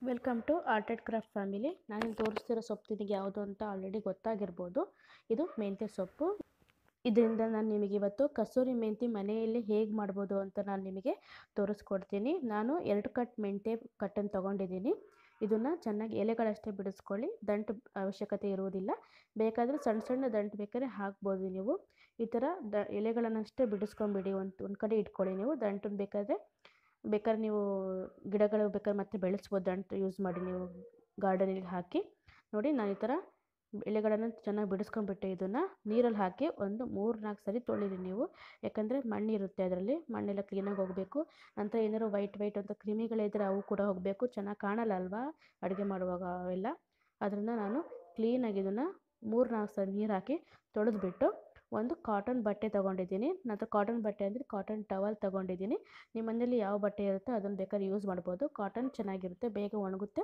welcome to art and craft family ನಾನು ತೋರಿಸ್ತಿರೋ ಸೊಪ್ಪು ನಿಮಗೆ ಯಾವುದು ಅಂತ ಆಲ್ರೆಡಿ ಗೊತ್ತಾಗಿರ್ಬೋದು ಇದು ಮೆಂತ್ಯ ಸೊಪ್ಪು ಇದರಿಂದ ನಾನು ನಿಮಗೆ ಇವತ್ತು ಕಸೂರಿ ಮೆಂತಿ ಮನೆಯಲ್ಲಿ ಹೇಗೆ ಮಾಡ್ಬೋದು ಅಂತ ನಾನು ನಿಮಗೆ ತೋರಿಸ್ಕೊಡ್ತೀನಿ ನಾನು ಎರಡು ಕಟ್ ಮೆಂತ್ಯ ಕಟ್ಟನ್ನು ತೊಗೊಂಡಿದ್ದೀನಿ ಇದನ್ನು ಚೆನ್ನಾಗಿ ಎಲೆಗಳಷ್ಟೇ ಬಿಡಿಸ್ಕೊಳ್ಳಿ ದಂಟು ಅವಶ್ಯಕತೆ ಇರುವುದಿಲ್ಲ ಬೇಕಾದರೆ ಸಣ್ಣ ಸಣ್ಣ ದಂಟು ಬೇಕಾದ್ರೆ ಹಾಕ್ಬೋದು ನೀವು ಈ ಥರ ದ ಎಲೆಗಳನ್ನಷ್ಟೇ ಬಿಡಿಸ್ಕೊಂಬಿಡಿ ಒಂದು ಒಂದು ಕಡೆ ಇಟ್ಕೊಳ್ಳಿ ನೀವು ದಂಟನ್ನು ಬೇಕಾದರೆ ಬೇಕಾದ್ರೆ ನೀವು ಗಿಡಗಳು ಬೇಕಾದ್ರೆ ಮತ್ತೆ ಬೆಳೆಸ್ಬೋದು ದಂಟು ಯೂಸ್ ಮಾಡಿ ನೀವು ಗಾರ್ಡನಿಗೆ ಹಾಕಿ ನೋಡಿ ನಾನು ಈ ಥರ ಎಲೆಗಳನ್ನು ಚೆನ್ನಾಗಿ ಬಿಡಿಸ್ಕೊಂಡ್ಬಿಟ್ಟೆ ಇದನ್ನು ನೀರಲ್ಲಿ ಹಾಕಿ ಒಂದು ಮೂರು ನಾಲ್ಕು ಸರಿ ತೊಳಿರಿ ನೀವು ಯಾಕಂದರೆ ಮಣ್ಣಿರುತ್ತೆ ಅದರಲ್ಲಿ ಮಣ್ಣೆಲ್ಲ ಕ್ಲೀನಾಗಿ ಹೋಗಬೇಕು ನಂತರ ಏನಾದ್ರು ವೈಟ್ ವೈಟ್ ಅಂತ ಕ್ರಿಮಿಗಳಿದ್ದರೆ ಅವು ಕೂಡ ಹೋಗಬೇಕು ಚೆನ್ನಾಗಿ ಕಾಣಲ್ಲ ಅಲ್ವಾ ಅಡುಗೆ ಮಾಡುವಾಗ ಅವೆಲ್ಲ ಅದರಿಂದ ನಾನು ಕ್ಲೀನಾಗಿ ಇದನ್ನು ಮೂರು ನಾಲ್ಕು ಸರಿ ನೀರು ಹಾಕಿ ತೊಳೆದ್ಬಿಟ್ಟು ಒಂದು ಕಾಟನ್ ಬಟ್ಟೆ ತೊಗೊಂಡಿದ್ದೀನಿ ನಂತರ ಕಾಟನ್ ಬಟ್ಟೆ ಅಂದರೆ ಕಾಟನ್ ಟವಲ್ ತೊಗೊಂಡಿದ್ದೀನಿ ನಿಮ್ಮ ಮನೇಲಿ ಯಾವ ಬಟ್ಟೆ ಇರುತ್ತೋ ಅದನ್ನು ಬೇಕಾದ್ರೆ ಯೂಸ್ ಮಾಡ್ಬೋದು ಕಾಟನ್ ಚೆನ್ನಾಗಿರುತ್ತೆ ಬೇಗ ಒಣಗುತ್ತೆ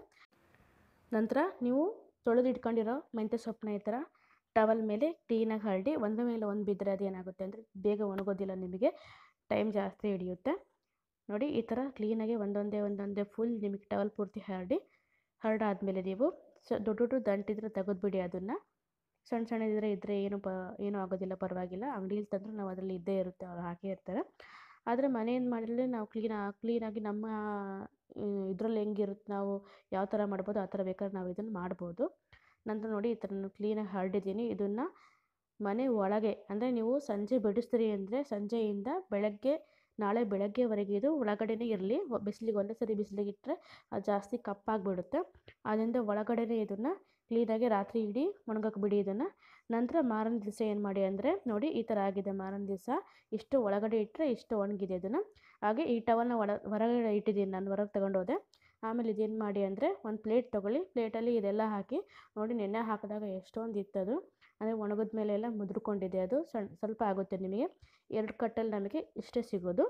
ನಂತರ ನೀವು ತೊಳೆದು ಇಟ್ಕೊಂಡಿರೋ ಮೆಂತ್ಯ ಸೊಪ್ಪನ್ನ ಈ ಥರ ಟವಲ್ ಮೇಲೆ ಕ್ಲೀನಾಗಿ ಹರಡಿ ಒಂದ್ರ ಮೇಲೆ ಒಂದು ಬಿದ್ದರೆ ಅದೇನಾಗುತ್ತೆ ಅಂದರೆ ಬೇಗ ಒಣಗೋದಿಲ್ಲ ನಿಮಗೆ ಟೈಮ್ ಜಾಸ್ತಿ ಹಿಡಿಯುತ್ತೆ ನೋಡಿ ಈ ಥರ ಕ್ಲೀನಾಗಿ ಒಂದೊಂದೇ ಒಂದೊಂದೇ ಫುಲ್ ನಿಮಗೆ ಟವಲ್ ಪೂರ್ತಿ ಹರಡಿ ಹರಡಾದ್ಮೇಲೆ ನೀವು ಸ ದೊಡ್ಡ ದೊಡ್ಡ ದಂಟಿದ್ರೆ ತೆಗೆದುಬಿಡಿ ಅದನ್ನು ಸಣ್ಣ ಸಣ್ಣದಿದ್ರೆ ಇದ್ದರೆ ಏನು ಪ ಏನೂ ಆಗೋದಿಲ್ಲ ಪರವಾಗಿಲ್ಲ ಅಂಗಡಿಲಿ ತಂದರೂ ನಾವು ಅದರಲ್ಲಿ ಇದ್ದೇ ಇರುತ್ತೆ ಅವ್ರು ಹಾಕೇ ಇರ್ತಾರೆ ಆದರೆ ಮನೆಯಿಂದ ಮಾಡಿದ್ರೆ ನಾವು ಕ್ಲೀನಾ ಕ್ಲೀನಾಗಿ ನಮ್ಮ ಇದರಲ್ಲಿ ಹೆಂಗಿರುತ್ತೆ ನಾವು ಯಾವ ಥರ ಮಾಡ್ಬೋದು ಆ ಥರ ಬೇಕಾದ್ರೆ ನಾವು ಇದನ್ನು ಮಾಡ್ಬೋದು ನಂತರ ನೋಡಿ ಈ ಥರ ನಾನು ಕ್ಲೀನಾಗಿ ಹರಡಿದ್ದೀನಿ ಇದನ್ನು ಮನೆ ಒಳಗೆ ಅಂದರೆ ನೀವು ಸಂಜೆ ಬಿಡಿಸ್ತೀರಿ ಅಂದರೆ ಸಂಜೆಯಿಂದ ಬೆಳಗ್ಗೆ ನಾಳೆ ಬೆಳಗ್ಗೆವರೆಗೆ ಇದು ಒಳಗಡೆನೇ ಇರಲಿ ಬಿಸಿಲಿಗೆ ಒಂದೇ ಸರಿ ಬಿಸಿಲಿಗೆ ಇಟ್ಟರೆ ಅದು ಜಾಸ್ತಿ ಕಪ್ಪಾಗಿಬಿಡುತ್ತೆ ಆದ್ದರಿಂದ ಒಳಗಡೆನೇ ಇದನ್ನು ಕ್ಲೀನಾಗಿ ರಾತ್ರಿ ಇಡೀ ಒಣಗಕ್ಕೆ ಬಿಡಿ ಇದನ್ನು ನಂತರ ಮಾರನೇ ದಿವಸ ಏನು ಮಾಡಿ ಅಂದರೆ ನೋಡಿ ಈ ಥರ ಆಗಿದೆ ಮಾರನೇ ದಿವಸ ಇಷ್ಟು ಒಳಗಡೆ ಇಟ್ಟರೆ ಇಷ್ಟು ಒಣಗಿದೆ ಅದನ್ನು ಹಾಗೆ ಈ ಟವಲ್ನ ಒಳ ಹೊರಗಡೆ ಇಟ್ಟಿದ್ದೀನಿ ನಾನು ಹೊರಗೆ ತಗೊಂಡೋದೆ ಆಮೇಲೆ ಇದೇನು ಮಾಡಿ ಅಂದರೆ ಒಂದು ಪ್ಲೇಟ್ ತೊಗೊಳ್ಳಿ ಪ್ಲೇಟಲ್ಲಿ ಇದೆಲ್ಲ ಹಾಕಿ ನೋಡಿ ನೆನೆ ಹಾಕಿದಾಗ ಎಷ್ಟೊಂದು ಇತ್ತದು ಅಂದರೆ ಒಣಗಿದ ಮೇಲೆ ಎಲ್ಲ ಮುದ್ರಕೊಂಡಿದೆ ಅದು ಸಣ್ಣ ಸ್ವಲ್ಪ ಆಗುತ್ತೆ ನಿಮಗೆ ಎರಡು ಕಟ್ಟಲ್ಲಿ ನಮಗೆ ಇಷ್ಟೇ ಸಿಗೋದು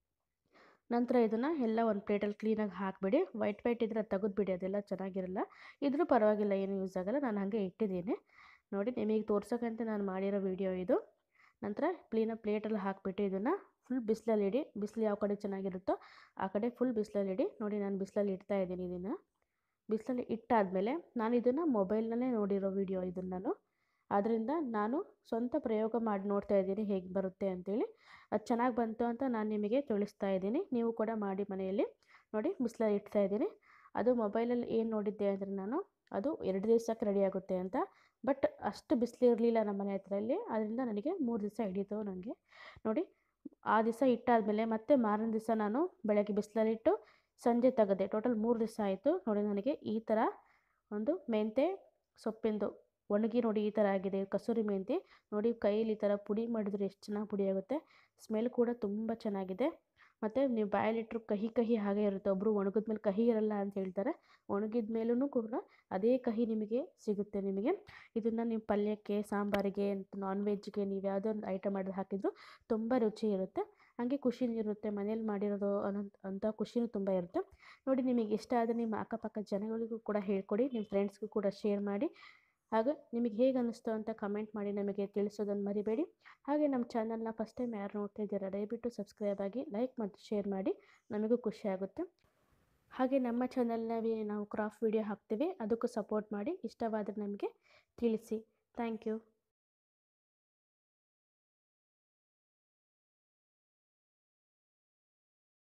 ನಂತರ ಇದನ್ನು ಎಲ್ಲ ಒಂದು ಪ್ಲೇಟಲ್ಲಿ ಕ್ಲೀನಾಗಿ ಹಾಕಿಬಿಡಿ ವೈಟ್ ವೈಟ್ ಇದ್ದರೆ ತೆಗೆದುಬಿಡಿ ಅದೆಲ್ಲ ಚೆನ್ನಾಗಿರಲ್ಲ ಇದ್ರೂ ಪರವಾಗಿಲ್ಲ ಏನು ಯೂಸ್ ಆಗೋಲ್ಲ ನಾನು ಹಾಗೆ ಇಟ್ಟಿದ್ದೀನಿ ನೋಡಿ ನಿಮಗೆ ತೋರ್ಸೋಕ್ಕಂತ ನಾನು ಮಾಡಿರೋ ವಿಡಿಯೋ ಇದು ನಂತರ ಕ್ಲೀನಾಗಿ ಪ್ಲೇಟಲ್ಲಿ ಹಾಕಿಬಿಟ್ಟು ಇದನ್ನು ಫುಲ್ ಬಿಸಿಲಲ್ಲಿ ಇಡಿ ಬಿಸಿಲು ಯಾವ ಕಡೆ ಚೆನ್ನಾಗಿರುತ್ತೋ ಆ ಕಡೆ ಫುಲ್ ಬಿಸಿಲಲ್ಲಿ ಇಡಿ ನೋಡಿ ನಾನು ಬಿಸಿಲಲ್ಲಿ ಇಡ್ತಾ ಇದ್ದೀನಿ ಇದನ್ನು ಬಿಸಿಲಲ್ಲಿ ಇಟ್ಟಾದಮೇಲೆ ನಾನು ಇದನ್ನು ಮೊಬೈಲ್ನಲ್ಲೇ ನೋಡಿರೋ ವಿಡಿಯೋ ಇದನ್ನು ನಾನು ಆದ್ದರಿಂದ ನಾನು ಸ್ವಂತ ಪ್ರಯೋಗ ಮಾಡಿ ನೋಡ್ತಾ ಇದ್ದೀನಿ ಹೇಗೆ ಬರುತ್ತೆ ಅಂತೇಳಿ ಅದು ಚೆನ್ನಾಗಿ ಬಂತು ಅಂತ ನಾನು ನಿಮಗೆ ತಿಳಿಸ್ತಾ ಇದ್ದೀನಿ ನೀವು ಕೂಡ ಮಾಡಿ ಮನೆಯಲ್ಲಿ ನೋಡಿ ಬಿಸಿಲಲ್ಲಿ ಇಡ್ತಾ ಇದ್ದೀನಿ ಅದು ಮೊಬೈಲಲ್ಲಿ ಏನು ನೋಡಿದ್ದೆ ಅಂದರೆ ನಾನು ಅದು ಎರಡು ದಿವಸಕ್ಕೆ ರೆಡಿ ಆಗುತ್ತೆ ಅಂತ ಬಟ್ ಅಷ್ಟು ಬಿಸಿಲು ಇರಲಿಲ್ಲ ನಮ್ಮ ಮನೆ ಹತ್ರಲ್ಲಿ ಅದರಿಂದ ನನಗೆ ಮೂರು ದಿವಸ ಹಿಡೀತು ನನಗೆ ನೋಡಿ ಆ ದಿವಸ ಇಟ್ಟಾದಮೇಲೆ ಮತ್ತೆ ಮಾರನೇ ದಿವಸ ನಾನು ಬೆಳಗ್ಗೆ ಬಿಸಿಲಲ್ಲಿಟ್ಟು ಸಂಜೆ ತೆಗೆದೆ ಟೋಟಲ್ ಮೂರು ದಿವಸ ಆಯಿತು ನೋಡಿ ನನಗೆ ಈ ಥರ ಒಂದು ಮೆಂತೆ ಸೊಪ್ಪಿಂದು ಒಣಗಿ ನೋಡಿ ಈ ಥರ ಆಗಿದೆ ಕಸೂರಿ ಮೆಂತಿ ನೋಡಿ ಕೈಯಲ್ಲಿ ಈ ಥರ ಪುಡಿ ಮಾಡಿದ್ರೆ ಎಷ್ಟು ಚೆನ್ನಾಗಿ ಪುಡಿ ಆಗುತ್ತೆ ಸ್ಮೆಲ್ ಕೂಡ ತುಂಬ ಚೆನ್ನಾಗಿದೆ ಮತ್ತು ನೀವು ಬಾಯಲ್ಲಿಟ್ಟರು ಕಹಿ ಕಹಿ ಹಾಗೆ ಇರುತ್ತೆ ಒಬ್ಬರು ಒಣಗಿದ ಮೇಲೆ ಕಹಿ ಇರಲ್ಲ ಅಂತ ಹೇಳ್ತಾರೆ ಒಣಗಿದ ಮೇಲೂ ಕೂಡ ಅದೇ ಕಹಿ ನಿಮಗೆ ಸಿಗುತ್ತೆ ನಿಮಗೆ ಇದನ್ನು ನೀವು ಪಲ್ಯಕ್ಕೆ ಸಾಂಬಾರಿಗೆ ನಾನ್ ವೆಜ್ಗೆ ನೀವು ಯಾವುದೋ ಒಂದು ಐಟಮ್ ಮಾಡಿದ್ರೆ ಹಾಕಿದ್ರು ತುಂಬ ರುಚಿ ಇರುತ್ತೆ ಹಾಗೆ ಖುಷಿನೂ ಇರುತ್ತೆ ಮನೇಲಿ ಮಾಡಿರೋದು ಅನ್ನೋ ಅಂಥ ಖುಷಿನೂ ತುಂಬ ಇರುತ್ತೆ ನೋಡಿ ನಿಮಗೆ ಇಷ್ಟ ಆದರೆ ನಿಮ್ಮ ಅಕ್ಕಪಕ್ಕ ಜನಗಳಿಗೂ ಕೂಡ ಹೇಳ್ಕೊಡಿ ನಿಮ್ಮ ಫ್ರೆಂಡ್ಸ್ಗೂ ಕೂಡ ಶೇರ್ ಮಾಡಿ ಹಾಗೆ ನಿಮಗೆ ಹೇಗೆ ಅನ್ನಿಸ್ತು ಅಂತ ಕಮೆಂಟ್ ಮಾಡಿ ನಮಗೆ ತಿಳಿಸೋದನ್ನು ಮರಿಬೇಡಿ ಹಾಗೆ ನಮ್ಮ ಚಾನಲ್ನ ಫಸ್ಟ್ ಟೈಮ್ ಯಾರು ನೋಡ್ತಾ ಇದ್ದೀರಾ ದಯವಿಟ್ಟು ಸಬ್ಸ್ಕ್ರೈಬ್ ಆಗಿ ಲೈಕ್ ಮತ್ತು ಶೇರ್ ಮಾಡಿ ನಮಗೂ ಖುಷಿ ಆಗುತ್ತೆ ಹಾಗೆ ನಮ್ಮ ಚಾನಲ್ನಲ್ಲಿ ನಾವು ಕ್ರಾಫ್ಟ್ ವಿಡಿಯೋ ಹಾಕ್ತೀವಿ ಅದಕ್ಕೂ ಸಪೋರ್ಟ್ ಮಾಡಿ ಇಷ್ಟವಾದರೆ ನಮಗೆ ತಿಳಿಸಿ ಥ್ಯಾಂಕ್ ಯು